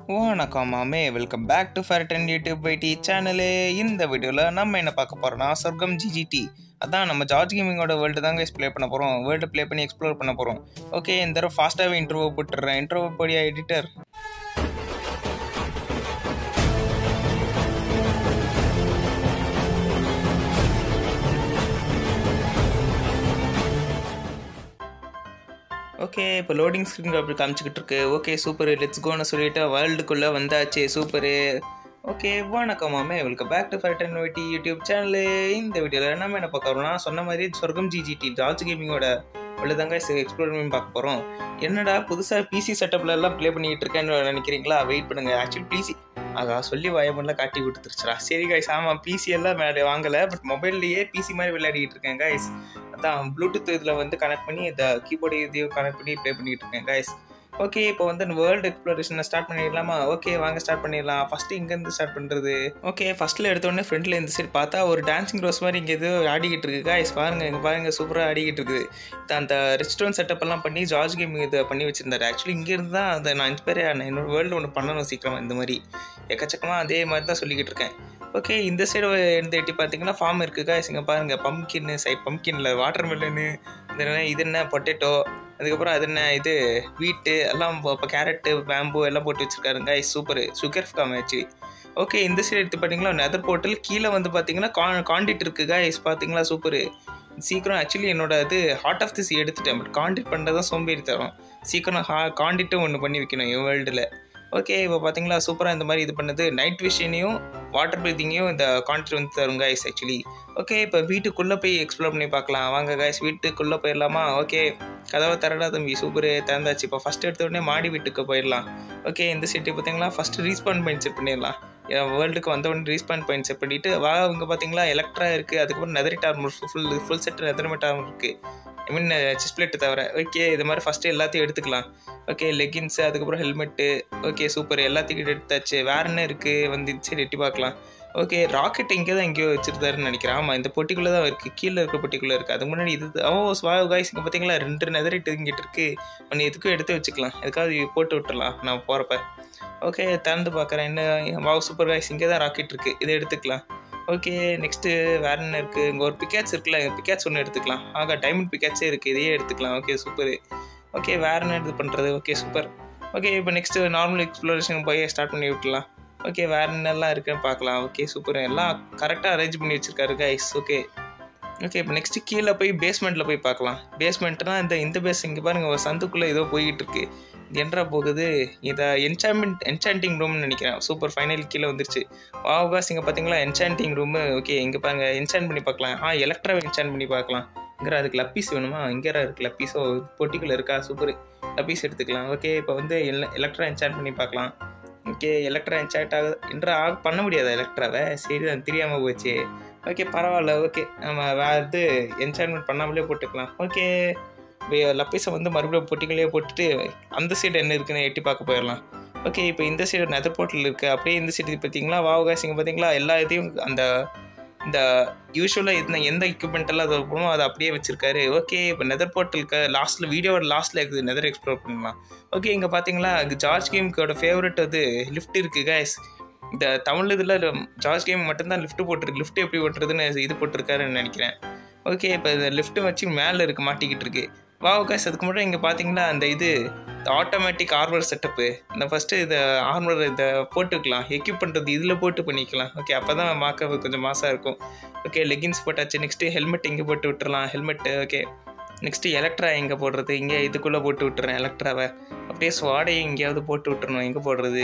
வணக்கம் மாமே welcome back to Fairton YouTube ID channel இந்த வீடியோவில் நம்ம என்ன பார்க்க போகிறோம்னா சொர்க்கம் ஜிஜிடி அதான் நம்ம ஜார்ஜ் கேமிங்கோட வேர்ல்டு தாங்க ப்ளே பண்ண போகிறோம் வேர்ல்டு ப்ளே பண்ணி எக்ஸ்ப்ளோர் பண்ண போகிறோம் ஓகே இந்த தடவை ஃபாஸ்ட்டாகவே இன்ட்ரோவோ போட்டுடுறேன் இன்ட்ரோவோ போடியா எடிட்டர் ஓகே இப்போ லோடிங் ஸ்க்ரீன் அப்படி காமிச்சிக்கிட்டு இருக்கு ஓகே சூப்பர் லெட்ஸ் கோன்னு சொல்லிட்டு வேர்ல்டுக்குள்ளே வந்தாச்சு சூப்பரு ஓகே வணக்கம் மாமே welcome back to Fighton YT YouTube channel இந்த வீடியோவில் நம்ம என்ன பார்க்க போகிறோம்னா சொன்ன மாதிரி சொர்க்கம் ஜிஜிடி ஜார்ஜ் கேமிங்கோட உள்ளதாங்க எக்ஸ்ப்ளோர் பண்ணி பார்க்க போகிறோம் என்னடா புதுசாக பிசி செட்டப்ல எல்லாம் ப்ளே பண்ணிக்கிட்டு இருக்கேன்னு நினைக்கிறீங்களா வெயிட் பண்ணுங்க ஆக்சுவலி பிசி ஆகா சொல்லி வாயமெல்லாம் காட்டி கொடுத்துருச்சுடா சரி கைஸ் ஆமாம் பிசி எல்லாம் மேலே வாங்கலை பட் மொபைல்லையே பிசி மாதிரி விளையாடிட்டு இருக்கேன் கைஸ் அதான் ப்ளூடூத் இதில் வந்து கனெக்ட் பண்ணி இந்த கீபோர்டு இதையும் கனெக்ட் பண்ணி ப்ளே பண்ணிட்டு இருக்கேன் கைஸ் ஓகே இப்போ வந்து வேர்ல்டு எக்ஸ்ப்ளோரேஷனை ஸ்டார்ட் பண்ணிடலாமா ஓகே வாங்க ஸ்டார்ட் பண்ணிடலாம் ஃபஸ்ட்டு இங்கேருந்து ஸ்டார்ட் பண்ணுறது ஓகே ஃபஸ்ட்டில் எடுத்தோடனே ஃப்ரண்ட்டில் இந்த சைடு பார்த்தா ஒரு டான்சிங் ரோஸ் மாதிரி இங்கே எதுவும் ஆடிக்கிட்டு இருக்கு காய்ஸ் பாருங்க இங்கே பாருங்க சூப்பராக ஆடிக்கிட்டு இருக்குது இது அந்த ரெஸ்டாரண்ட் செட்டப் எல்லாம் பண்ணி ஜார்ஜ் கேம் இதை பண்ணி வச்சிருந்தாரு ஆக்சுவலி இங்கேருந்து தான் அதை நான் இன்ஸ்பயர் ஆனேன் என்னோட வேர்ல்டு ஒன்று பண்ணணும் சீக்கிரமாக இந்த மாதிரி எக்கச்சக்கமாக அதே மாதிரி தான் சொல்லிக்கிட்டு இருக்கேன் ஓகே இந்த சைடு எடுத்து எட்டி பார்த்தீங்கன்னா ஃபார்ம் இருக்குது காய்ஸ் இங்கே பாருங்கள் பம்கின்னு சைட் பம்கின்ல வாட்டர் மெலனு இது என்ன இது என்ன பொட்டேட்டோ அதுக்கப்புறம் அது என்ன இது வீட்டு எல்லாம் இப்போ கேரட்டு பேம்பு எல்லாம் போட்டு வச்சுருக்காருங்க சூப்பர் சுகர் ஃபார்ம் ஆச்சு ஓகே இந்த சைடு எடுத்து பார்த்தீங்களா நெதர் போர்ட்டல் கீழே வந்து பார்த்தீங்கன்னா கான் காண்டிட் இருக்கு கைஸ் பார்த்தீங்களா சூப்பர் சீக்கிரம் ஆக்சுவலி என்னோட இது ஹார்ட் ஆஃப் தி சி எடுத்துட்டேன் பட் காண்டிட் பண்ணுறது தான் சோம்பேறி தரும் சீக்கிரம் ஹா காண்டிட்டும் ஒன்று பண்ணி வைக்கணும் என் வேர்ல்டில் ஓகே இப்போ பார்த்தீங்களா சூப்பராக இந்த மாதிரி இது பண்ணது நைட் விஷனையும் வாட்டர் ப்ரீத்திங்கையும் இந்த கான்ட்ரி வந்து தரும் கைஸ் ஆக்சுவலி ஓகே இப்போ வீட்டுக்குள்ளே போய் எக்ஸ்ப்ளோர் பண்ணி பார்க்கலாம் வாங்க கைஸ் வீட்டுக்குள்ளே போயிடலாமா ஓகே கதவை தரடா தம்பி சூப்பர் திறந்தாச்சு இப்போ ஃபஸ்ட் எடுத்த உடனே மாடி வீட்டுக்கு போயிடலாம் ஓகே இந்த சிட்டி பார்த்தீங்களா ஃபஸ்ட்டு ரீஸ்பாண்ட் பாயிண்ட் செட் பண்ணிடலாம் வேர்ல்டுக்கு வந்த உடனே ரீஸ்பாண்ட் பாயிண்ட் செட் பண்ணிவிட்டு வா இங்கே பார்த்தீங்களா எலக்ட்ரா இருக்குது அதுக்கப்புறம் netherite armour full full set netherite armour இருக்குது ஐ மீன் சிஸ்பிளேட்டு தவிர ஓகே இது மாதிரி ஃபஸ்ட்டு எல்லாத்தையும் எடுத்துக்கலாம் ஓகே லெகின்ஸு அதுக்கப்புறம் ஹெல்மெட்டு ஓகே சூப்பர் எல்லாத்தையும் எடுத்தாச்சு வேற என்ன இருக்குது வந்து சரி எட்டி பார்க்கலாம் ஓகே ராக்கெட் இங்கே தான் எங்கேயோ வச்சிருந்தாருன்னு நினைக்கிறேன் ஆமாம் இந்த பொட்டிக்குள்ளே தான் இருக்குது கீழே இருக்க பொட்டிக்குள்ளே இருக்குது அது முன்னாடி இது ஓ ஸ்வா காய்ஸ் இங்கே பார்த்தீங்களா ரெண்டு நெதரிட் இங்கிட்டு இருக்குது ஒன்று எதுக்கும் எடுத்து வச்சுக்கலாம் எதுக்காவது போட்டு விட்டுறலாம் நான் போகிறப்ப ஓகே திறந்து பார்க்குறேன் என்ன வாவ் சூப்பர் காய்ஸ் இங்கே தான் ராக்கெட் இருக்குது இதை எடுத்துக்கலாம் ஓகே நெக்ஸ்ட்டு வேற என்ன இருக்குது இங்கே ஒரு பிக்கேட்ஸ் இருக்குல்ல பிக்கேட்ஸ் ஒன்று எடுத்துக்கலாம் ஆகா டைமண்ட் பிக்கேட்ஸே இருக்குது இதையே எடுத்துக்கலாம் ஓகே சூப்பர் ஓகே வேற என்ன இது பண்ணுறது ஓகே சூப்பர் ஓகே இப்போ நெக்ஸ்ட்டு நார்மல் எக்ஸ்ப்ளோரேஷன் போய் ஸ்டார்ட் பண்ணி விட்டுலாம் ஓகே வேற என்னெல்லாம் இருக்குன்னு பார்க்கலாம் ஓகே சூப்பர் எல்லாம் கரெக்டாக அரேஞ்ச் பண்ணி வச்சிருக்காரு கைஸ் ஓகே ஓகே இப்போ நெக்ஸ்ட்டு கீழே போய் பேஸ்மெண்ட்டில் போய் பார்க்கலாம் பேஸ்மெண்ட்னா இந்த இந்த பேஸ் இங்கே பாருங்கள் ஒரு சந்துக்குள்ளே ஏதோ போய்கிட்டு இருக்கு என்றா போகுது இதை என்சான்மெண்ட் என்சாண்டிங் ரூம்னு நினைக்கிறேன் சூப்பர் ஃபைனல் கீழே வந்துருச்சு வாவ்காஸ் இங்கே பார்த்தீங்களா என்சாண்டிங் ரூமு ஓகே இங்கே பாருங்க என்சான் பண்ணி பார்க்கலாம் ஆ எலக்ட்ராவை என்சான் பண்ணி பார்க்கலாம் இங்கே அதுக்கு லப்பீஸ் வேணுமா இங்கே இருக்குது லப்பீஸோ பொட்டிக்குள்ளே இருக்கா சூப்பர் லப்பீஸ் எடுத்துக்கலாம் ஓகே இப்போ வந்து எல எலக்ட்ரா என்சான் பண்ணி பார்க்கலாம் ஓகே எலக்ட்ரா என்சாட் ஆகுது என்ற ஆக பண்ண முடியாதா எலக்ட்ராவை சரி அது தெரியாமல் போச்சு ஓகே பரவாயில்ல ஓகே நம்ம வேறு இது என்சான்மெண்ட் பண்ணாமலே போட்டுக்கலாம் ஓகே லப்பீஸை வந்து மறுபடியும் பொட்டிகளே போட்டுட்டு அந்த சைடு என்ன இருக்குன்னு எட்டி பார்க்க போயிடலாம் ஓகே இப்போ இந்த சைடு நெதர் போர்ட்டல் இருக்குது அப்படியே இந்த சைடு பார்த்தீங்களா வாவகாசிங்க பார்த்தீங்களா எல்லா இதையும் அந்த இந்த யூஸ்வலாக எந்த எந்த எக்யூப்மெண்ட் எல்லாம் அதை போகணுமோ அதை அப்படியே வச்சிருக்காரு ஓகே இப்போ நெதர் போர்ட்டலுக்கு லாஸ்ட்டில் வீடியோவோட லாஸ்ட்டில் இருக்குது நெதர் எக்ஸ்ப்ளோர் பண்ணலாம் ஓகே இங்கே பார்த்தீங்களா ஜார்ஜ் கேமுக்கோட ஃபேவரட் வந்து லிஃப்ட் இருக்குது கைஸ் இந்த தமிழ் இதில் ஜார்ஜ் கேம் மட்டும்தான் லிஃப்ட் போட்டிருக்கு லிஃப்ட் எப்படி ஓட்டுறதுன்னு இது போட்டிருக்காருன்னு நினைக்கிறேன் ஓகே இப்போ இந்த லிஃப்ட்டு வச்சு மேலே இருக்கு மாட்டிக்கிட்டு இருக்கு வா காய்ஸ் அதுக்கு முன்னாடி இங்கே பார்த்தீங்கன்னா அந்த இது ஆட்டோமேட்டிக் ஆர்மர் செட்டப்பு இந்த ஃபஸ்ட்டு இதை ஆர்மர் இதை போட்டுக்கலாம் எக்யூப் பண்ணுறது இதில் போட்டு பண்ணிக்கலாம் ஓகே அப்போ தான் பார்க்க கொஞ்சம் மாசாக இருக்கும் ஓகே லெகின்ஸ் போட்டாச்சு நெக்ஸ்ட்டு ஹெல்மெட் இங்கே போட்டு விட்டுறலாம் ஹெல்மெட்டு ஓகே நெக்ஸ்ட்டு எலக்ட்ரா எங்கே போடுறது இங்கே இதுக்குள்ளே போட்டு விட்டுறேன் எலக்ட்ராவை அப்படியே ஸ்வாடையை எங்கேயாவது போட்டு விட்டுறணும் எங்கே போடுறது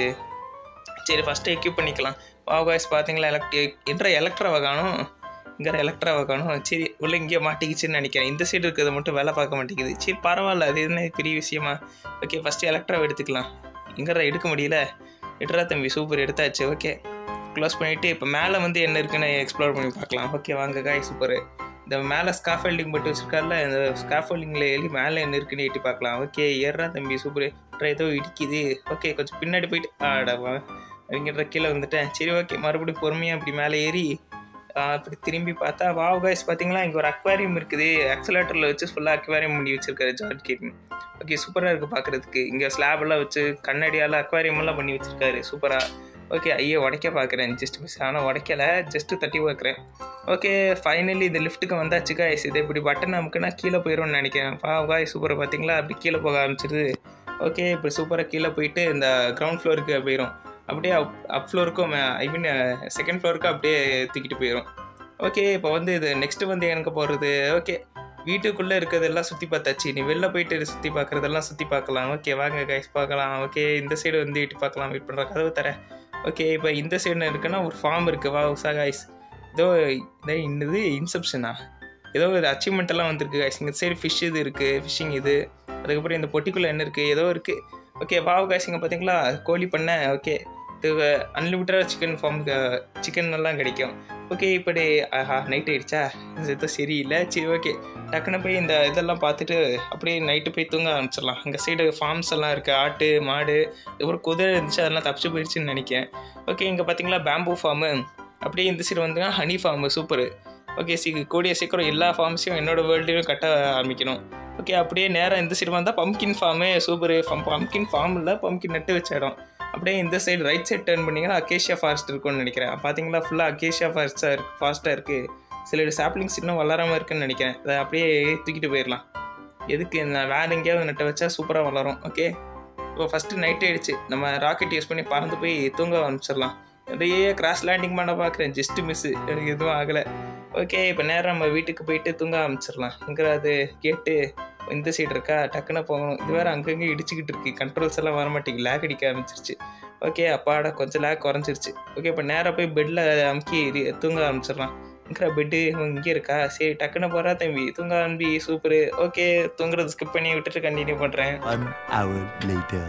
சரி ஃபஸ்ட்டு எக்யூப் பண்ணிக்கலாம் வா காய்ஸ் பார்த்தீங்களா எலக்ட்ரி என்ற எலக்ட்ராவை காணும் இங்கே எலக்ட்ராவை காணும் சரி உள்ள இங்கேயே மாட்டிக்கிச்சுன்னு நினைக்கிறேன் இந்த சைடு இருக்கிறது மட்டும் வேலை பார்க்க மாட்டேங்குது சரி பரவாயில்ல அது என்ன பெரிய விஷயமா ஓகே ஃபஸ்ட்டு எலக்ட்ராவை எடுத்துக்கலாம் இங்கே எடுக்க முடியல எடுறா தம்பி சூப்பர் எடுத்தாச்சு ஓகே க்ளோஸ் பண்ணிவிட்டு இப்போ மேலே வந்து என்ன இருக்குன்னு எக்ஸ்ப்ளோர் பண்ணி பார்க்கலாம் ஓகே வாங்க காய் சூப்பர் இந்த மேலே ஸ்காஃபோல்டிங் போட்டு வச்சுருக்காருல இந்த ஸ்காஃபோல்டிங்கில் எழுதி மேலே என்ன இருக்குன்னு எட்டி பார்க்கலாம் ஓகே ஏறா தம்பி சூப்பர் ஏதோ இடிக்குது ஓகே கொஞ்சம் பின்னாடி போயிட்டு ஆடவா அப்படிங்கிற கீழே வந்துட்டேன் சரி ஓகே மறுபடியும் பொறுமையாக அப்படி மேலே ஏறி பார்க்கலாம் அப்படி திரும்பி பார்த்தா வாவ் கைஸ் பார்த்தீங்களா இங்கே ஒரு அக்வாரியம் இருக்குது ஆக்சலேட்டரில் வச்சு ஃபுல்லாக அக்வாரியம் பண்ணி வச்சிருக்காரு ஜார்ஜ் கேட்டிங் ஓகே சூப்பராக இருக்குது பார்க்குறதுக்கு இங்கே ஸ்லாப் எல்லாம் வச்சு கண்ணாடியால் அக்வாரியம் எல்லாம் பண்ணி வச்சிருக்காரு சூப்பராக ஓகே ஐயோ உடைக்க பார்க்குறேன் ஜஸ்ட் மிஸ் ஆனால் உடைக்கல ஜஸ்ட்டு தட்டி பார்க்குறேன் ஓகே ஃபைனலி இந்த லிஃப்ட்டுக்கு வந்தாச்சு காய்ஸ் இது இப்படி பட்டன் அமுக்குனா கீழே போயிடும்னு நினைக்கிறேன் வா காய் சூப்பராக பார்த்தீங்களா அப்படி கீழே போக ஆரம்பிச்சிருது ஓகே இப்போ சூப்பராக கீழே போயிட்டு இந்த கிரவுண்ட் ஃப்ளோருக்கு போயிடும் அப்படியே அப் அப் ஃப்ளோருக்கும் ஐ மீன் செகண்ட் ஃப்ளோருக்கு அப்படியே தூக்கிட்டு போயிடும் ஓகே இப்போ வந்து இது நெக்ஸ்ட்டு வந்து எனக்கு போகிறது ஓகே வீட்டுக்குள்ளே இருக்கிறதெல்லாம் சுற்றி பார்த்தாச்சு நீ வெளில போயிட்டு சுற்றி பார்க்குறதெல்லாம் சுற்றி பார்க்கலாம் ஓகே வாங்க கைஸ் பார்க்கலாம் ஓகே இந்த சைடு வந்து இட்டு பார்க்கலாம் வெயிட் பண்ணுற கதவு தரேன் ஓகே இப்போ இந்த சைடு இருக்குன்னா ஒரு ஃபார்ம் இருக்குது வா உஷா காய்ஸ் ஏதோ இதே இன்னது இன்செப்ஷனா ஏதோ ஒரு அச்சீவ்மெண்ட் எல்லாம் வந்திருக்கு காய்ஸ் இந்த சைடு ஃபிஷ் இது இருக்குது ஃபிஷ்ஷிங் இது அதுக்கப்புறம் இந்த பொட்டிக்குள்ளே என்ன இருக்குது ஏதோ இருக்குது ஓகே வாவ் காய்ஸ் இங்கே பார்த்தீங்களா கோழி பண்ண ஓகே இது அன்லிமிட்டடாக சிக்கன் ஃபார்ம் சிக்கன் எல்லாம் கிடைக்கும் ஓகே இப்படி ஆஹா நைட் ஆயிடுச்சா இது எதுவும் சரியில்லை சரி ஓகே டக்குன்னு போய் இந்த இதெல்லாம் பார்த்துட்டு அப்படியே நைட்டு போய் தூங்க ஆரம்பிச்சிடலாம் அங்கே சைடு ஃபார்ம்ஸ் எல்லாம் இருக்குது ஆட்டு மாடு அதுக்கப்புறம் குதிரை இருந்துச்சு அதெல்லாம் தப்பிச்சு போயிடுச்சுன்னு நினைக்கிறேன் ஓகே இங்கே பார்த்தீங்களா பேம்பூ ஃபார்மு அப்படியே இந்த சைடு வந்துன்னா honey farm super okay see கூடிய சீக்கிரம் எல்லா ஃபார்ம்ஸையும் என்னோட வேர்ல்டையும் கட்ட ஆரம்பிக்கணும் ஓகே அப்படியே நேராக இந்த சைடு வந்தால் pumpkin farm super pumpkin farm இல்லை பம்கின் நட்டு வச்ச இடம் அப்படியே இந்த சைடு ரைட் சைடு டர்ன் பண்ணிங்கன்னா அக்கேஷியா ஃபாரஸ்ட் இருக்கும்னு நினைக்கிறேன் பார்த்தீங்களா ஃபுல்லாக அக்கேஷியா ஃபாரஸ்ட்டாக இருக்கு ஃபாஸ்ட்டாக இருக்குது சில சாப்ளிங்ஸ் இன்னும் வளராமல் இருக்குன்னு நினைக்கிறேன் அதை அப்படியே தூக்கிட்டு போயிடலாம் எதுக்கு நான் வேறு எங்கேயாவது நட்டை வச்சா சூப்பராக வளரும் ஓகே இப்போ ஃபஸ்ட்டு நைட் ஆயிடுச்சு நம்ம ராக்கெட் யூஸ் பண்ணி பறந்து போய் தூங்க ஆரம்பிச்சிடலாம் நிறைய கிராஸ் லேண்டிங் பண்ண பார்க்குறேன் ஜஸ்ட்டு மிஸ்ஸு எனக்கு எதுவும் ஆகலை ஓகே இப்போ நேரம் நம்ம வீட்டுக்கு போயிட்டு தூங்க ஆரம்பிச்சிடலாம் எங்கே அது கேட்டு இந்த சைடு இருக்கா டக்குன்னு போகணும் இது வேறு அங்கங்கே இடிச்சுக்கிட்டு இருக்கு கண்ட்ரோல்ஸ் எல்லாம் வர மாட்டேங்குது லேக் அடிக்க ஆரம்பிச்சிருச்சு ஓகே அப்பாடா கொஞ்சம் லேக் குறைஞ்சிருச்சு ஓகே இப்போ நேராக போய் பெட்டில் அமுக்கி ரி- தூங்க ஆரம்பிச்சிடலாம் இருக்கிற பெட்டு இங்கே இருக்கா சரி டக்குன்னு போகிறா தம்பி தூங்க ஆரம்பி சூப்பரு ஓகே தூங்குறது ஸ்கிப் பண்ணி விட்டுட்டு கண்டினியூ பண்ணுறேன் One hour later.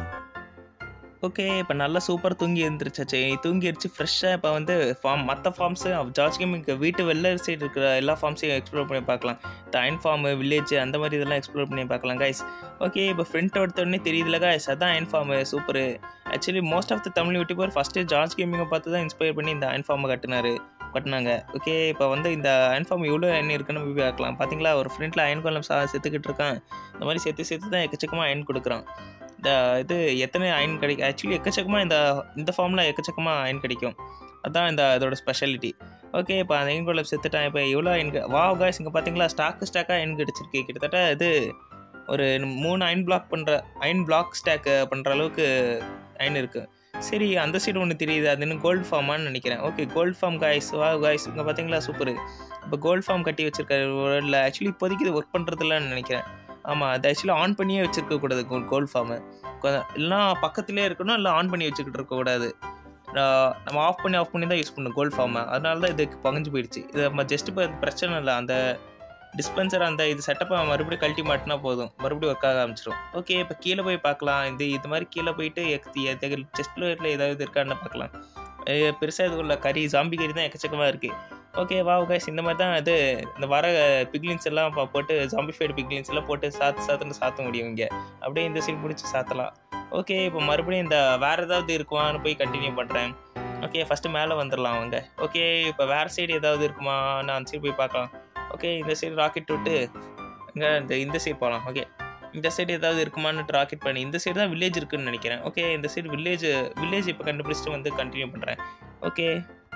ஓகே இப்போ நல்லா சூப்பர் தூங்கி எழுந்திரிச்சாச்சு தூங்கி அடிச்சு ஃப்ரெஷ்ஷாக இப்போ வந்து ஃபார்ம் மற்ற ஃபார்ம்ஸு ஜார்ஜ் கேமிங் வீட்டு வெளில சைடு இருக்கிற எல்லா ஃபார்ம்ஸையும் எக்ஸ்ப்ளோர் பண்ணி பார்க்கலாம் இந்த அயன் ஃபார்மு வில்லேஜ் அந்த மாதிரி இதெல்லாம் எக்ஸ்ப்ளோர் பண்ணி பார்க்கலாம் கைஸ் ஓகே இப்போ ஃப்ரண்ட் எடுத்தோடனே தெரியுதுல கைஸ் அதான் iron farm super actually most of the Tamil YouTuber first George கேமிங்கை பார்த்து தான் இன்ஸ்பயர் பண்ணி இந்த அயன் ஃபார்மை கட்டினாரு கட்டினாங்க ஓகே இப்போ வந்து இந்த அயன் ஃபார்ம் எவ்வளோ அயன் இருக்குன்னு போய் பார்க்கலாம் பார்த்தீங்களா ஒரு ஃப்ரண்ட்டில் அயன் கொல்லம் சா செத்துக்கிட்டு இருக்கான் இந்த மாதிரி சேர்த்து சேர்த்து தான் எக்கச்சக்கமாக அயன் கொடுக்குறான் இந்த இது எத்தனை அயன் கிடைக்கும் ஆக்சுவலி எக்கச்சக்கமாக இந்த இந்த ஃபார்மில் எக்கச்சக்கமாக அயன் கிடைக்கும் அதான் இந்த இதோட ஸ்பெஷாலிட்டி ஓகே இப்போ அந்த அயன் கோலம் செத்துட்டான் இப்போ எவ்வளோ அயன் வா காய்ஸ் இங்கே பார்த்தீங்களா ஸ்டாக்கு ஸ்டாக்காக அயன் கிடச்சிருக்கு கிட்டத்தட்ட இது ஒரு மூணு அயன் பிளாக் பண்ணுற அயன் பிளாக் ஸ்டாக் பண்ணுற அளவுக்கு அயன் இருக்குது சரி அந்த சைடு ஒன்று தெரியுது அது இன்னும் கோல்டு ஃபார்மான்னு நினைக்கிறேன் ஓகே கோல்டு ஃபார்ம் காய்ஸ் வா காய்ஸ் இங்கே பார்த்தீங்களா சூப்பர் இப்போ கோல்டு ஃபார்ம் கட்டி வச்சிருக்காரு வேர்ல்டில் ஆக்சுவலி இப்போதைக்கு இது ஒர்க் பண்ணுறதில்லன்னு நினைக்கிறேன் ஆமாம் அது ஆக்சுவலி ஆன் பண்ணியே வச்சிருக்க கூடாது கோல்டு ஃபார்மு இல்லைனா பக்கத்துலேயே இருக்கணும் இல்லை ஆன் பண்ணி வச்சுக்கிட்டு இருக்கக்கூடாது ஆஹ் நம்ம ஆஃப் பண்ணி ஆஃப் பண்ணி தான் யூஸ் பண்ணணும் கோல்ட் ஃபார்மை அதனால தான் இதுக்கு பகஞ்சு போயிடுச்சு இது நம்ம ஜஸ்ட் இப்போ பிரச்சனை இல்லை அந்த டிஸ்பென்சர் அந்த இது செட்டப்பை மறுபடியும் கழட்டி மாட்டினா போதும் மறுபடியும் ஒர்க் ஆக ஆரம்பிச்சிடும் ஓகே இப்போ கீழே போய் பார்க்கலாம் இது இது மாதிரி கீழே போயிட்டு செஸ்ட் லோயரில் ஏதாவது இருக்கான்னு பார்க்கலாம் பெருசாக இது உள்ள கறி ஜாம்பி கறி தான் எக்கச்சக்கமாக இருக்குது ஓகே வா கைஸ் இந்த மாதிரி தான் இது இந்த வர பிக்லின்ஸ் எல்லாம் பா- போட்டு ஜாம்பிஃபைடு பிக்லின்ஸ் எல்லாம் போட்டு சாத்து சாத்துன்னு சாத்த முடியும் இங்கே அப்படியே இந்த சைடு பிடிச்சி சாத்தலாம் ஓகே இப்போ மறுபடியும் இந்த வேறு ஏதாவது இருக்குமான்னு போய் கண்டினியூ பண்ணுறேன் ஓகே ஃபஸ்ட்டு மேலே வந்துடலாம் அவங்க ஓகே இப்போ வேறு சைடு ஏதாவது இருக்குமா நான் அந்த சைடு போய் பார்க்கலாம் ஓகே இந்த சைடு ராக்கெட் விட்டு இங்கே இந்த இந்த சைடு போகலாம் ஓகே இந்த சைடு ஏதாவது இருக்குமான்னு ராக்கெட் பண்ணி இந்த சைடு தான் வில்லேஜ் இருக்குன்னு நினைக்கிறேன் ஓகே இந்த சைடு வில்லேஜ் வில்லேஜ் இப்போ கண்டுபிடிச்சிட்டு வந்து கண்டினியூ பண்ணுறேன் ஓகே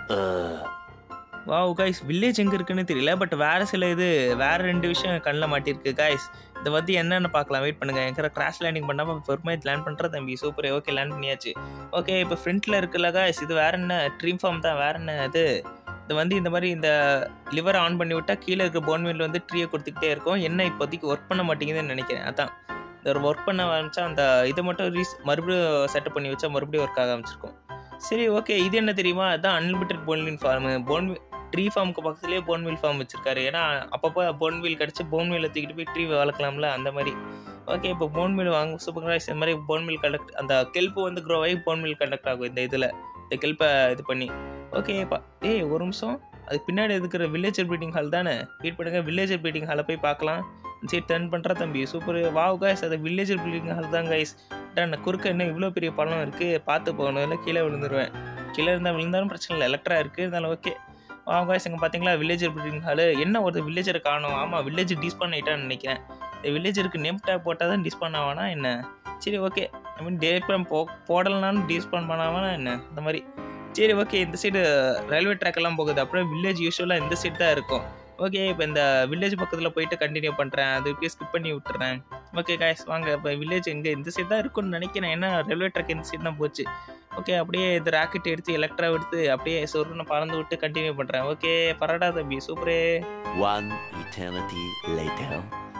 வாவ் காய்ஸ் வில்லேஜ் எங்கே இருக்குன்னு தெரியல பட் வேறு சில இது வேறு ரெண்டு விஷயம் கண்ணில் மாட்டிருக்கு காய்ஸ் இதை வந்து என்னென்னு பார்க்கலாம் வெயிட் பண்ணுங்கள் எங்கிற கிராஷ் லேண்டிங் பண்ணாமல் பொறுமையாக லேண்ட் பண்ணுற தம்பி சூப்பர் ஓகே லேண்ட் பண்ணியாச்சு ஓகே இப்போ ஃப்ரண்ட்டில் இருக்குல்ல காய்ஸ் இது வேற என்ன ட்ரீம் ஃபார்ம் தான் வேற என்ன இது இது வந்து இந்த மாதிரி இந்த லிவர் ஆன் பண்ணி விட்டால் கீழே இருக்க போன்வெல் வந்து ட்ரீயை கொடுத்துக்கிட்டே இருக்கும் என்ன இப்போதைக்கு ஒர்க் பண்ண மாட்டேங்குதுன்னு நினைக்கிறேன் அதான் இந்த ஒரு ஒர்க் பண்ண ஆரம்பிச்சா அந்த இதை மட்டும் ரீஸ் மறுபடியும் செட்டப் பண்ணி வச்சா மறுபடியும் ஒர்க் ஆக ஆரம்பிச்சிருக்கும் சரி ஓகே இது என்ன தெரியுமா அதான் unlimited bonemeal farm bone tree ஃபார்முக்கு பக்கத்துலேயே போன்வில் ஃபார்ம் வச்சிருக்காரு ஏன்னா அப்பப்போ போன்வில் கிடச்சி போன்வில்ல தூக்கிட்டு போய் ட்ரீ வளர்க்கலாம்ல அந்த மாதிரி ஓகே இப்போ போன்வில் வாங்க சூப்பர் ரைஸ் இந்த மாதிரி போன்வில் கண்டக்ட் அந்த கெல்ப்பு வந்து க்ரோ ஆகி போன்வில் கண்டக்ட் ஆகும் இந்த இதில் இந்த கெல்ப்பை இது பண்ணி ஓகே பா ஏய் ஒரு நிமிஷம் அது பின்னாடி இருக்கிற வில்லேஜர் ப்ரீடிங் ஹால் தானே வெயிட் பண்ணுங்க வில்லேஜர் ப்ரீடிங் ஹாலை போய் பார்க்கலாம் சரி டர்ன் பண்ணுறா தம்பி சூப்பர் வாவ் காய்ஸ் அது வில்லேஜர் ப்ரீடிங் ஹால் தான் கைஸ் டன் குறுக்க என்ன இவ்வளோ பெரிய பழம் இருக்குது பார்த்து போகணும் இல்லை கீழே விழுந்துருவேன் கீழே இருந்தால் விழுந்தாலும் பிரச்சனை இல்லை எலக்ட்ரா இருக்குது இருந்தாலும் ஓகே காய்ஸ் இங்கே பார்த்தீங்களா வில்லேஜர் பில்டிங் ஹாலு என்ன ஒரு வில்லேஜரை காணும் ஆமாம் வில்லேஜ் டிஸ்பான் ஆகிட்டான்னு நினைக்கிறேன் இந்த வில்லேஜருக்கு நேம் டேக் போட்டால் தான் டிஸ்பான் ஆவானா என்ன சரி ஓகே ஐ மீன் டேப்பம் போ போடலனாலும் டிஸ்பான் பண்ணாமனா என்ன அந்த மாதிரி சரி ஓகே இந்த சைடு ரயில்வே ட்ராக் எல்லாம் போகுது அப்புறம் வில்லேஜ் யூஸ்வலாக இந்த சைடு தான் இருக்கும் ஓகே இப்போ இந்த வில்லேஜ் பக்கத்தில் போயிட்டு கண்டினியூ பண்ணுறேன் அதுக்கு ஸ்கிப் பண்ணி விட்டுறேன் ஓகே காய்ஸ் வாங்க இப்போ வில்லேஜ் எங்கே இந்த சைடு தான் இருக்கும்னு நினைக்கிறேன் ஏன்னா ரயில்வே ட்ராக் இந்த சைடு தான் போச்சு ஓகே அப்படியே இந்த ராக்கெட் எடுத்து எலக்ட்ரா எடுத்து அப்படியே சொருன்னு பறந்து விட்டு கண்டினியூ பண்ணுறேன் ஓகே பரடா தம்பி சூப்பரே One eternity later.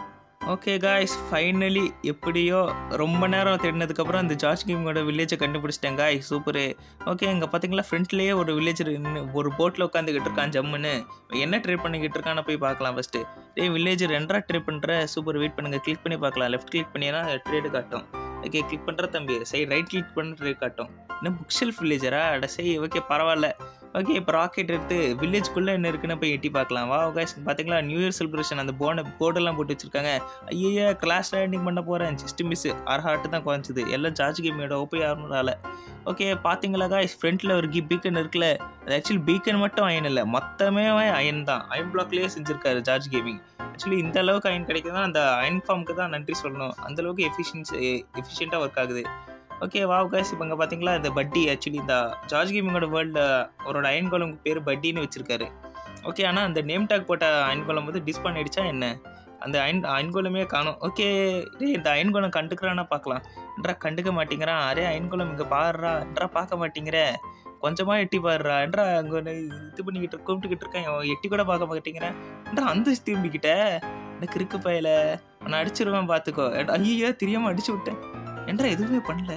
Okay guys finally எப்படியோ ரொம்ப நேரம் தேடினதுக்கப்புறம் அந்த ஜார்ஜ் கேமோட வில்லேஜை கண்டுபிடிச்சிட்டேன் காய் சூப்பரு ஓகே இங்கே பார்த்தீங்களா ஃப்ரண்ட்லேயே ஒரு வில்லேஜ் ஒரு போட்டில் உட்காந்துக்கிட்டு இருக்கான் ஜம்முன்னு என்ன ட்ரை பண்ணிக்கிட்டு இருக்கான்னு போய் பார்க்கலாம் ஃபஸ்ட்டு டேய் வில்லேஜ் ரெண்டரா ட்ரை பண்ணுற சூப்பர் வெயிட் பண்ணுங்கள் கிளிக் பண்ணி பார்க்கலாம் லெஃப்ட் கிளிக் பண்ணினா ட்ரேடு காட்டும் ஓகே கிளிக் பண்ணுற தம்பி சரி ரைட் கிளிக் பண்ண ட்ரேட் காட்டும் என்ன புக் ஷெல்ஃப் வில்லேஜரா அட சரி ஓகே பரவாயில்ல ஓகே இப்போ ராக்கெட் எடுத்து வில்லேஜ்குள்ளே என்ன இருக்குன்னு போய் எட்டி பார்க்கலாம் வா கைஸ் பார்த்தீங்களா நியூ இயர் செலிப்ரேஷன் அந்த போன போர்டெல்லாம் போட்டு வச்சிருக்காங்க ஐயோ கிளாஸ் லேண்டிங் பண்ண போகிறேன் ஜஸ்ட் மிஸ் அரை ஹார்ட் தான் குறைஞ்சிது எல்லாம் ஜார்ஜ் கேமியோட ஓப்பி ஆறுனால ஓகே பார்த்தீங்களா காய்ஸ் ஃப்ரண்ட்டில் ஒரு கி பீக்கன் இருக்குல்ல அது ஆக்சுவலி பீக்கன் மட்டும் அயன் இல்லை மொத்தமே அயன் தான் அயன் பிளாக்லேயே செஞ்சுருக்காரு ஜார்ஜ் கேமிங் ஆக்சுவலி இந்த அளவுக்கு அயன் கிடைக்குதுன்னா அந்த அயன் ஃபார்முக்கு தான் நன்றி சொல்லணும் அந்த அளவுக்கு எஃபிஷியன்சி எஃபிஷியண்ட்டாக ஒர்க் ஆகுது ஓகே வாவ் கைஸ் இப்போ இங்கே பார்த்தீங்களா இந்த பட்டி ஆக்சுவலி இந்த ஜார்ஜ் கேமிங்கோட வேர்ல்டில் அவரோட அயன் கோலம் பேர் பட்டின்னு வச்சிருக்காரு ஓகே ஆனால் அந்த நேம் டேக் போட்ட அயன் கோலம் வந்து டிஸ்பான் ஆயிடுச்சா என்ன அந்த அயன் அயன்கோலமே காணும் ஓகே டேய் இந்த அயன்கோலம் கண்டுக்கிறானா பார்க்கலாம் என்றா கண்டுக்க மாட்டேங்கிறான் அரே அயன்கோலம் இங்கே பாடுறா என்றா பார்க்க மாட்டேங்கிற கொஞ்சமாக எட்டி பாடுறா என்றா அங்கே ஒன்று இது பண்ணிக்கிட்டு கூப்பிட்டுக்கிட்டு இருக்கேன் அவன் எட்டி கூட பார்க்க மாட்டேங்கிறேன் என்றா அந்த திரும்பிக்கிட்ட எனக்கு இருக்கு பயல நான் அடிச்சிருவேன் பார்த்துக்கோ ஐயோ தெரியாமல் அடிச்சு விட்டேன் என்றா எதுவுமே பண்ணல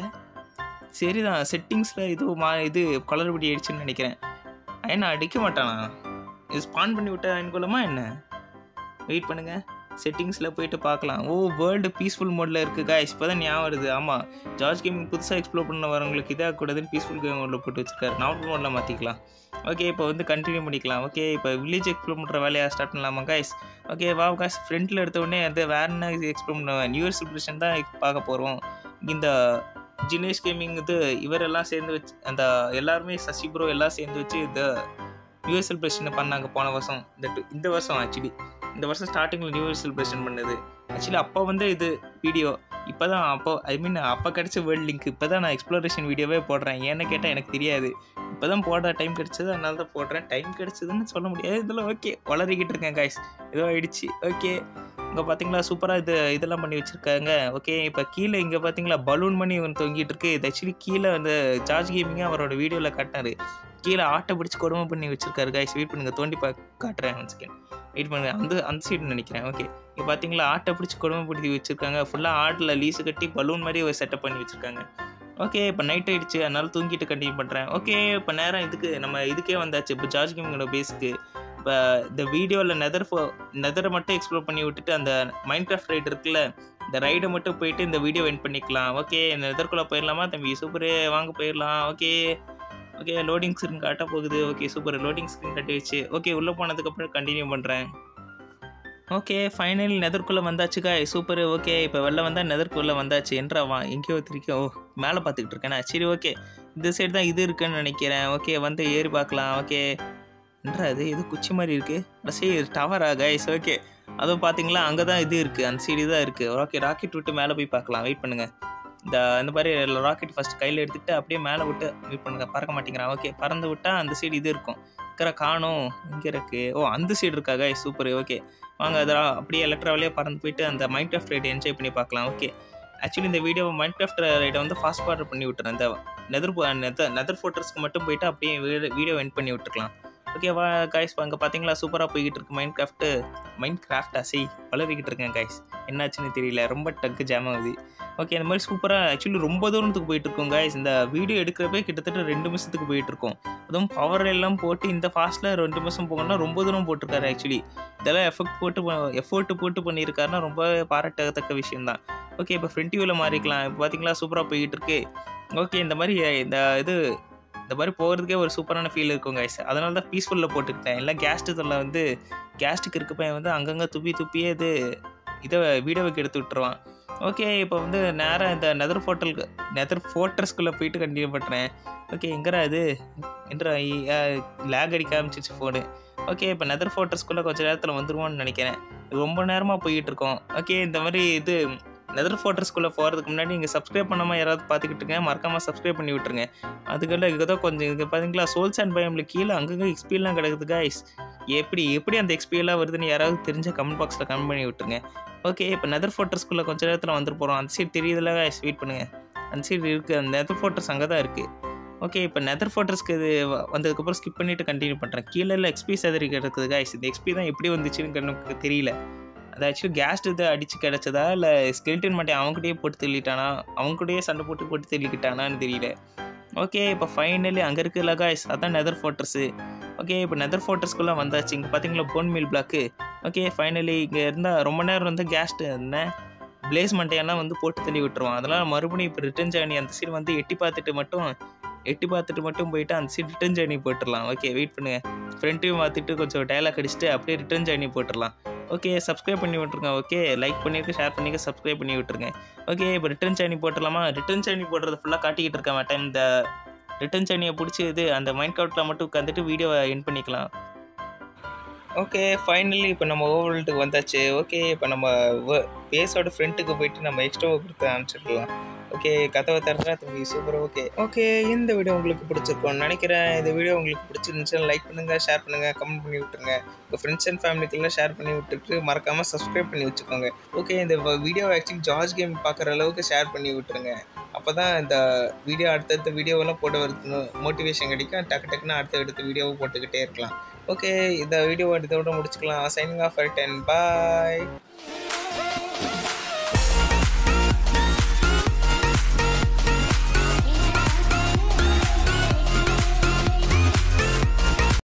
சரிதான் செட்டிங்ஸில் இது மா இது குளறுபடி ஆயிடுச்சுன்னு நினைக்கிறேன் அயன் அடிக்க மாட்டானா இது ஸ்பான் பண்ணி விட்ட அயன்கோலமா என்ன வெயிட் பண்ணுங்க செட்டிங்ஸில் போயிட்டு பார்க்கலாம் ஓ வேர்ல்டு பீஸ்ஃபுல் மோடில் இருக்குது காய்ஸ் இப்போ தான் ஞாபகம் வருது ஆமாம் ஜார்ஜ் கேமிங் புதுசாக எக்ஸ்ப்ளோர் பண்ண வரவங்களுக்கு இதாக கூடாதுன்னு பீஸ்ஃபுல் கேம் மோடில் போட்டு வச்சிருக்காரு நார்மல் மோடில் மாற்றிக்கலாம் ஓகே இப்போ வந்து கண்டினியூ பண்ணிக்கலாம் ஓகே இப்போ வில்லேஜ் எக்ஸ்ப்ளோர் பண்ணுற வேலையை ஸ்டார்ட் பண்ணலாமா காய்ஸ் ஓகே வா காய்ஸ் ஃப்ரண்ட்டில் எடுத்த உடனே அது வேற என்ன இது எக்ஸ்ப்ளோர் பண்ணுவேன் நியூ இயர் செலிப்ரேஷன் தான் பார்க்க போகிறோம் இந்த ஜினேஷ் கேமிங் இது இவரெல்லாம் சேர்ந்து வச்சு அந்த எல்லாருமே சசி ப்ரோ எல்லாம் சேர்ந்து வச்சு இந்த நியூ இயர் செலிப்ரேஷன் பண்ணாங்க போன வருஷம் இந்த two- இந்த வருஷம் ஆக்சுவலி இந்த வருஷம் ஸ்டார்டிங்கில் நியூ இயர் செலிப்ரேஷன் பண்ணது ஆக்சுவலி அப்போ வந்து இது வீடியோ இப்போ தான் அப்போ ஐ மீன் அப்போ கிடச்ச வேர்ல்ட் லிங்க் இப்போ தான் நான் எக்ஸ்ப்ளோரேஷன் வீடியோவே போடுறேன் ஏன்னு கேட்டால் எனக்கு தெரியாது இப்போ தான் போட டைம் கிடச்சது அதனால தான் போடுறேன் டைம் கிடச்சதுன்னு சொல்ல முடியாது இதெல்லாம் ஓகே வளரிக்கிட்டு இருக்கேன் காய்ஸ் ஏதோ ஆயிடுச்சு ஓகே இங்கே பார்த்தீங்களா சூப்பராக இது இதெல்லாம் பண்ணி வச்சுருக்காங்க ஓகே இப்போ கீழே இங்கே பார்த்தீங்களா பலூன் பண்ணி ஒன்று தொங்கிட்டு இருக்கு இது ஆக்சுவலி கீழே அந்த ஜார்ஜ் கேமிங்காக அவரோட வீடியோவில் காட்டினாரு கீழே ஆட்டை பிடிச்சி கொடுமை பண்ணி வச்சிருக்காரு காய்ஸ் வெயிட் பண்ணுங்க தோண்டி பா காட்டுறேன் ஒன் செகண்ட் வெயிட் பண்ணுங்க அந்த அந்த சைடு நினைக்கிறேன் ஓகே இப்போ பார்த்தீங்களா ஆட்டை பிடிச்சி கொடுமை பிடிச்சி வச்சிருக்காங்க ஃபுல்லாக ஆட்டில் லீஸு கட்டி பலூன் மாதிரி ஒரு செட்டப் பண்ணி வச்சிருக்காங்க ஓகே இப்போ நைட் ஆயிடுச்சு அதனால தூங்கிட்டு கண்டினியூ பண்ணுறேன் ஓகே இப்போ நேரம் இதுக்கு நம்ம இதுக்கே வந்தாச்சு இப்போ ஜார்ஜ் கேமிங்கோட பேஸுக்கு இப்போ இந்த வீடியோவில் நெதர் ஃபோ நெதரை மட்டும் எக்ஸ்ப்ளோர் பண்ணி விட்டுட்டு அந்த மைண்ட் கிராஃப்ட் ரைட் இருக்குல்ல இந்த ரைடை மட்டும் போயிட்டு இந்த வீடியோ என் பண்ணிக்கலாம் ஓகே நெதர்க்குள்ளே போயிடலாமா தம்பி சூப்பரு வாங்க போயிடலாம் ஓகே ஓகே லோடிங் ஸ்க்ரீன் காட்ட போகுது ஓகே சூப்பர் லோடிங் ஸ்க்ரீன் கட்டிடுச்சு ஓகே உள்ளே போனதுக்கப்புறம் கண்டினியூ பண்ணுறேன் ஓகே ஃபைனல் நெதர்க்குள்ளே வந்தாச்சு காய் சூப்பர் ஓகே இப்போ வெளில வந்தால் நெதர்க்குள்ளே வந்தாச்சு என்றா வா எங்கேயோ திருக்கோ ஓ மேலே பார்த்துக்கிட்டு இருக்கேனா சரி ஓகே இந்த சைடு தான் இது இருக்குன்னு நினைக்கிறேன் ஓகே வந்து ஏறி பார்க்கலாம் ஓகே என்றா அது இது குச்சி மாதிரி இருக்குது சரி டவரா கைஸ் ஓகே அதுவும் பார்த்தீங்களா அங்கே தான் இது இருக்குது அந்த சைடு தான் இருக்குது ஓகே ராக்கெட் விட்டு மேலே போய் பார்க்கலாம் வெயிட் பண்ணுங்கள் இந்த இந்த மாதிரி ராக்கெட் ஃபஸ்ட் கையில் எடுத்துக்கிட்டு அப்படியே மேலே விட்டு வெயிட் பண்ணுங்க பறக்க மாட்டேங்கிறான் ஓகே பறந்து விட்டால் அந்த சைடு இது இருக்கும் இருக்கிற காணும் இங்கே இருக்கு ஓ அந்த சைடு இருக்கா கைஸ் சூப்பர் ஓகே வாங்க அதெல்லாம் அப்படியே எலக்ட்ரா வழியாக பறந்து போயிட்டு அந்த மைண்ட் கிராஃப்ட் ரைடை என்ஜாய் பண்ணி பார்க்கலாம் ஓகே ஆக்சுவலி இந்த வீடியோ மைண்ட் கிராஃப்ட் ரைடை வந்து ஃபாஸ்ட் ஃபார்வர்ட் பண்ணி விட்டுறேன் இந்த நெதர் நெதர் நெதர் ஃபோட்டர்ஸ்க்கு மட்டும் போயிட்டு அப்படியே வீடியோ என் பண்ணி விட்டுருக்கலாம் ஓகே வா காய்ஸ் அங்கே பார்த்தீங்களா சூப்பராக போய்கிட்டு இருக்கு மைண்ட் கிராஃப்ட்டு மைண்ட் கிராஃப்டா செய் வளரிக்கிட்டு இருக்கேன் காய்ஸ் என்னாச்சுன்னு தெரியல ரொம்ப டக்கு ஜாம் ஆகுது ஓகே இந்த மாதிரி சூப்பராக ஆக்சுவலி ரொம்ப தூரத்துக்கு போயிட்டு இருக்கோம் காய்ஸ் இந்த வீடியோ எடுக்கிறப்பே கிட்டத்தட்ட ரெண்டு நிமிஷத்துக்கு போயிட்டு இருக்கோம் அதுவும் பவர் எல்லாம் போட்டு இந்த ஃபாஸ்ட்டில் ரெண்டு நிமிஷம் போகணும்னா ரொம்ப தூரம் போட்டிருக்காரு ஆக்சுவலி இதெல்லாம் எஃபெக்ட் போட்டு எஃபோர்ட் போட்டு பண்ணியிருக்காருன்னா ரொம்ப பாராட்டத்தக்க விஷயம்தான் ஓகே இப்போ ஃப்ரண்ட் வியூவில் மாறிக்கலாம் இப்போ பார்த்தீங்களா சூப்பராக போய்கிட்டு இருக்கு ஓகே இந்த மாதிரி இந்த இது இந்த மாதிரி போகிறதுக்கே ஒரு சூப்பரான ஃபீல் இருக்கும் கைஸ் அதனால தான் பீஸ்ஃபுல்லில் போட்டுக்கிட்டேன் எல்லாம் கேஸ்ட்டு தொல்லை வந்து கேஸ்ட்டுக்கு இருக்க பையன் வந்து அங்கங்கே துப்பி துப்பியே இது இதை வீடியோவுக்கு எடுத்து விட்டுருவான் ஓகே இப்போ வந்து நேராக இந்த நெதர் ஃபோட்டலுக்கு நெதர் ஃபோட்டர்ஸ்குள்ளே போயிட்டு கண்டினியூ பண்ணுறேன் ஓகே எங்கடா இது என்ற லேக் அடிக்க ஆரம்பிச்சிச்சு ஃபோனு ஓகே இப்போ நெதர் ஃபோட்டோஸ்குள்ளே கொஞ்சம் நேரத்தில் வந்துருவோம்னு நினைக்கிறேன் ரொம்ப நேரமாக போயிட்டு இருக்கோம் ஓகே இந்த மாதிரி இது நெதர் ஃபோட்டோஸ்குள்ளே போகிறதுக்கு முன்னாடி நீங்கள் சப்ஸ்கிரைப் பண்ணாமல் யாராவது பார்த்துக்கிட்டு இருக்கேன் மறக்காமல் சப்ஸ்கிரைப் பண்ணி விட்டுருங்க அதுக்குள்ள இதுதான் கொஞ்சம் இது பார்த்தீங்களா சோல்ஸ் அண்ட் பயம்ல கீழே அங்கங்கே எக்ஸ்பீலாம் கிடக்குது guys எப்படி எப்படி அந்த எக்ஸ்பீலாம் வருதுன்னு யாராவது தெரிஞ்ச கமெண்ட் பாக்ஸில் கமெண்ட் பண்ணி விட்டுருங்க ஓகே இப்போ நெதர் ஃபோட்டோஸ்குள்ளே கொஞ்ச நேரத்தில் வந்துட்டு போகிறோம் அந்த சைடு தெரியுதுல guys வெயிட் பண்ணுங்கள் அந்த சைடு இருக்குது அந்த நெதர் ஃபோட்டோஸ் அங்கே தான் இருக்குது ஓகே இப்போ நெதர் ஃபோட்டோஸ்க்கு இது வ- வந்ததுக்கப்புறம் ஸ்கிப் பண்ணிவிட்டு கண்டினியூ பண்ணுறேன் கீழே இல்லை எக்ஸ்பி சதறி கிடக்குது guys இந்த எக்ஸ்பி தான் எப்படி வந்துச்சுன்னு எனக்கு தெரியல அது ஆக்சுவலி கேஸ் இது அடித்து கிடச்சதா இல்லை ஸ்கெல்டன் மட்டும் அவங்ககிட்டயே போட்டு தள்ளிட்டானா அவங்ககிட்டயே சண்டை போட்டு போட்டு தள்ளிக்கிட்டானான்னு தெரியல ஓகே இப்போ ஃபைனலி அங்கே இருக்குல்ல காய்ஸ் அதான் நெதர் ஃபோட்டர்ஸு ஓகே இப்போ நெதர் ஃபோட்டர்ஸ்குள்ளே வந்தாச்சு இங்கே பார்த்தீங்களா bone meal block okay finally இங்கே இருந்தால் ரொம்ப நேரம் வந்து கேஸ்ட் என்ன பிளேஸ் மண்டையெல்லாம் வந்து போட்டு தள்ளி விட்டுருவான் அதெல்லாம் மறுபடியும் இப்போ ரிட்டர்ன் ஜேர்னி அந்த சைடு வந்து எட்டி பார்த்துட்டு மட்டும் எட்டி பார்த்துட்டு மட்டும் போயிட்டு அந்த சைடு ரிட்டர்ன் ஜேர்னி போட்டுடலாம் ஓகே வெயிட் பண்ணுங்க ஃப்ரெண்ட்டையும் பார்த்துட்டு கொஞ்சம் டைலாக் அடிச்சுட்டு அப்படியே ரிட்டர்ன் ஜேர்னி போட்டுடலாம் ஓகே சப்ஸ்கிரைப் பண்ணி விட்ருங்க ஓகே லைக் பண்ணிருக்க ஷேர் பண்ணிக்க சப்ஸ்கிரைப் பண்ணி விட்ருங்க ஓகே இப்போ ரிட்டர்ன் சேனி போட்டுடலாமா ரிட்டர்ன் சேனி போடுறது ஃபுல்லாக காட்டிக்கிட்டு இருக்க மாட்டேன் இந்த ரிட்டர்ன் சேனியை பிடிச்சி இது அந்த மைண்ட் கவுட்டில் மட்டும் உட்காந்துட்டு வீடியோவை என் பண்ணிக்கலாம் ஓகே ஃபைனலி இப்போ நம்ம ஓவர்ல்டுக்கு வந்தாச்சு ஓகே இப்போ நம்ம பேஸோட ஃப்ரெண்ட்டுக்கு போயிட்டு நம்ம எக்ஸ்ட்ராவை கொடுத்து அனுப்பிச்சிடலாம் ஓகே கதவை திறந்தா தம்பி சூப்பர் ஓகே ஓகே இந்த வீடியோ உங்களுக்கு பிடிச்சிருக்கோம்னு நினைக்கிறேன் இந்த வீடியோ உங்களுக்கு பிடிச்சிருந்துச்சுன்னா லைக் பண்ணுங்கள் ஷேர் பண்ணுங்கள் கமெண்ட் பண்ணி விட்டுருங்க உங்கள் ஃப்ரெண்ட்ஸ் அண்ட் ஃபேமிலிக்கெல்லாம் ஷேர் பண்ணி விட்டுட்டு மறக்காமல் சப்ஸ்கிரைப் பண்ணி வச்சுக்கோங்க ஓகே இந்த வீடியோ ஆக்சுவலி ஜார்ஜ் கேம் பார்க்குற அளவுக்கு ஷேர் பண்ணி விட்டுருங்க அப்போ தான் இந்த வீடியோ அடுத்தடுத்த வீடியோவெல்லாம் போட்டு வரதுக்கு மோட்டிவேஷன் கிடைக்கும் டக்கு டக்குன்னு அடுத்த அடுத்த வீடியோவை போட்டுக்கிட்டே இருக்கலாம் ஓகே இந்த வீடியோ இதோட முடிச்சுக்கலாம் சைனிங் ஆஃப் டென் பாய்